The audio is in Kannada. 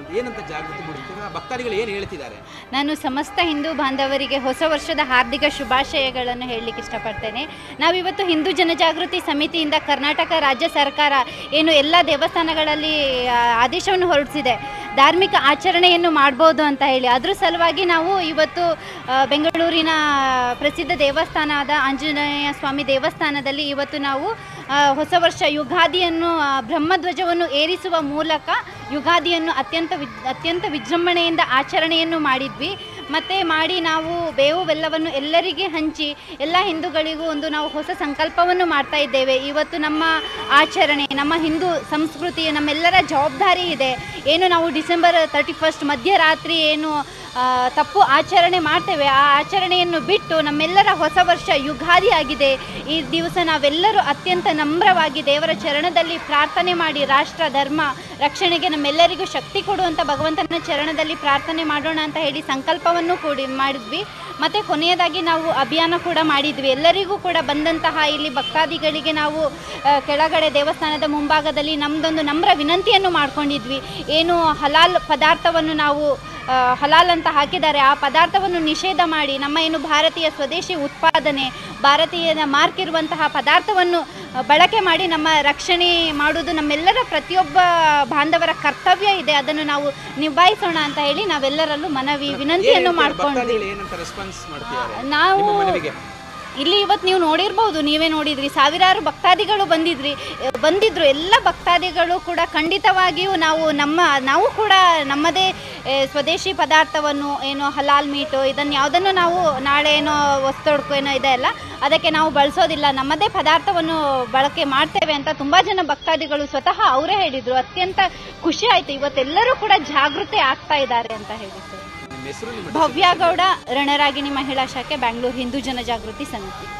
ಏನಂತ ಜಾಗೃತಿ ಮೂಡಿಸ್ತೀರಾ ಭಕ್ತಾದಿಗಳು ಏನು ಹೇಳ್ತಿದ್ದಾರೆ ನಾನು ಸಮಸ್ತ ಹಿಂದೂ ಬಾಂಧವರಿಗೆ ಹೊಸ ವರ್ಷದ ಹಾರ್ದಿಕ ಶುಭಾಶಯಗಳನ್ನು ಹೇಳಲಿಕ್ಕೆ ಇಷ್ಟಪಡ್ತೇನೆ ನಾವಿವತ್ತು ಹಿಂದೂ ಜನಜಾಗೃತಿ ಸಮಿತಿಯಿಂದ ಕರ್ನಾಟಕ ರಾಜ್ಯ ಸರ್ಕಾರ ಏನು ಎಲ್ಲ ದೇವಸ್ಥಾನಗಳಲ್ಲಿ ಆ, ಆದೇಶವನ್ನು ಹೊರಡಿಸಿದೆ ಧಾರ್ಮಿಕ ಆಚರಣೆಯನ್ನು ಮಾಡ್ಬೋದು ಅಂತ ಹೇಳಿ ಅದ್ರ ಸಲುವಾಗಿ ನಾವು ಇವತ್ತು ಆ, ಬೆಂಗಳೂರಿನ ಪ್ರಸಿದ್ಧ ದೇವಸ್ಥಾನದ ಆಂಜನೇಯ ಸ್ವಾಮಿ ದೇವಸ್ಥಾನದಲ್ಲಿ ಇವತ್ತು ನಾವು ಆ, ಹೊಸ ವರ್ಷ ಯುಗಾದಿಯನ್ನು ಆ, ಬ್ರಹ್ಮಧ್ವಜವನ್ನು ಏರಿಸುವ ಮೂಲಕ ಯುಗಾದಿಯನ್ನು ಅತ್ಯಂತ ವಿಜ್ ಅತ್ಯಂತ ವಿಜೃಂಭಣೆಯಿಂದ ಆಚರಣೆಯನ್ನು ಮಾಡಿದ್ವಿ ಮತ್ತು ಮಾಡಿ ನಾವು ಬೇವು ಬೆಲ್ಲವನ್ನು ಎಲ್ಲರಿಗೆ ಹಂಚಿ ಎಲ್ಲ ಹಿಂದೂಗಳಿಗೂ ಒಂದು ನಾವು ಹೊಸ ಸಂಕಲ್ಪವನ್ನು ಮಾಡ್ತಾ ಇದ್ದೇವೆ ಇವತ್ತು ನಮ್ಮ ಆಚರಣೆ ನಮ್ಮ ಹಿಂದೂ ಸಂಸ್ಕೃತಿ ನಮ್ಮೆಲ್ಲರ ಜವಾಬ್ದಾರಿ ಇದೆ ಏನು ನಾವು ಡಿಸೆಂಬರ್ ತರ್ಟಿ ಫಸ್ಟ್ ಮಧ್ಯರಾತ್ರಿ ಏನು ಆ, ತಪ್ಪು ಆಚರಣೆ ಮಾಡ್ತೇವೆ ಆ ಆಚರಣೆಯನ್ನು ಬಿಟ್ಟು ನಮ್ಮೆಲ್ಲರ ಹೊಸ ವರ್ಷ ಯುಗಾದಿ ಆಗಿದೆ ಈ ದಿವಸ ನಾವೆಲ್ಲರೂ ಅತ್ಯಂತ ನಮ್ರವಾಗಿ ದೇವರ ಚರಣದಲ್ಲಿ ಪ್ರಾರ್ಥನೆ ಮಾಡಿ ರಾಷ್ಟ್ರ ಧರ್ಮ ರಕ್ಷಣೆಗೆ ನಮ್ಮೆಲ್ಲರಿಗೂ ಶಕ್ತಿ ಕೊಡುವಂಥ ಭಗವಂತನ ಚರಣದಲ್ಲಿ ಪ್ರಾರ್ಥನೆ ಮಾಡೋಣ ಅಂತ ಹೇಳಿ ಸಂಕಲ್ಪವನ್ನು ಕೂಡಿ ಮಾಡಿದ್ವಿ ಮತ್ತು ಕೊನೆಯದಾಗಿ ನಾವು ಅಭಿಯಾನ ಕೂಡ ಮಾಡಿದ್ವಿ ಎಲ್ಲರಿಗೂ ಕೂಡ ಬಂದಂತಹ ಇಲ್ಲಿ ಭಕ್ತಾದಿಗಳಿಗೆ ನಾವು ಆ, ಕೆಳಗಡೆ ದೇವಸ್ಥಾನದ ಮುಂಭಾಗದಲ್ಲಿ ನಮ್ಮದೊಂದು ನಮ್ರ ವಿನಂತಿಯನ್ನು ಮಾಡ್ಕೊಂಡಿದ್ವಿ ಏನು ಹಲಾಲ್ ಪದಾರ್ಥವನ್ನು ನಾವು ಆ, ಹಲಾಲ್ ಅಂತ ಹಾಕಿದ್ದಾರೆ ಆ ಪದಾರ್ಥವನ್ನು ನಿಷೇಧ ಮಾಡಿ ನಮ್ಮ ಏನು ಭಾರತೀಯ ಸ್ವದೇಶಿ ಉತ್ಪಾದನೆ ಭಾರತೀಯ ಮಾರ್ಕ್ ಇರುವಂತಹ ಪದಾರ್ಥವನ್ನು ಆ, ಬಳಕೆ ಮಾಡಿ ನಮ್ಮ ರಕ್ಷಣೆ ಮಾಡುವುದು ನಮ್ಮೆಲ್ಲರ ಪ್ರತಿಯೊಬ್ಬ ಬಾಂಧವರ ಕರ್ತವ್ಯ ಇದೆ ಅದನ್ನು ನಾವು ನಿಭಾಯಿಸೋಣ ಅಂತ ಹೇಳಿ ನಾವೆಲ್ಲರಲ್ಲೂ ಮನವಿ ವಿನಂತಿಯನ್ನು ಮಾಡ್ಕೊಂಡ್ವಿ ಭಕ್ತಾದಿಗಳು ಏನಂತ ರೆಸ್ಪಾನ್ಸ್ ಮಾಡ್ತಿದ್ದಾರೆ ನಾವು ನಿಮ್ಮ ಮನವಿಗೆ ಇಲ್ಲಿ ಇವತ್ತು ನೀವು ನೋಡಿರ್ಬೋದು ನೀವೇ ನೋಡಿದ್ರಿ ಸಾವಿರಾರು ಭಕ್ತಾದಿಗಳು ಬಂದಿದ್ರಿ ಅಹ್, ಬಂದಿದ್ರು ಎಲ್ಲ ಭಕ್ತಾದಿಗಳು ಕೂಡ ಖಂಡಿತವಾಗಿಯೂ ನಾವು ನಮ್ಮ ನಾವು ಕೂಡ ನಮ್ಮದೇ ಅಹ್, ಸ್ವದೇಶಿ ಪದಾರ್ಥವನ್ನು ಏನು ಹಲಾಲ್ ಮೀಟು ಇದನ್ನು ಯಾವುದನ್ನು ನಾವು ನಾಳೆ ಏನೋ ವಸ್ತುಡ್ಕೊ ಏನೋ ಇದೆ ಅಲ್ಲ ಅದಕ್ಕೆ ನಾವು ಬಳಸೋದಿಲ್ಲ ನಮ್ಮದೇ ಪದಾರ್ಥವನ್ನು ಬಳಕೆ ಮಾಡ್ತೇವೆ ಅಂತ ತುಂಬ ಜನ ಭಕ್ತಾದಿಗಳು ಸ್ವತಃ ಅವರೇ ಹೇಳಿದರು ಅತ್ಯಂತ ಖುಷಿ ಆಯಿತು ಇವತ್ತೆಲ್ಲರೂ ಕೂಡ ಜಾಗೃತಿ ಆಗ್ತಾ ಇದ್ದಾರೆ ಅಂತ ಹೇಳಿ ಸರ್ ನಿಮ್ಮ ಹೆಸರು ನಿಮ್ಮ ಭವ್ಯ ಗೌಡ ರಣರಾಗಿಣಿ ಮಹಿಳಾ ಶಾಖೆ ಬ್ಯಾಂಗ್ಳೂರು ಹಿಂದೂ ಜನಜಾಗೃತಿ ಸಮಿತಿ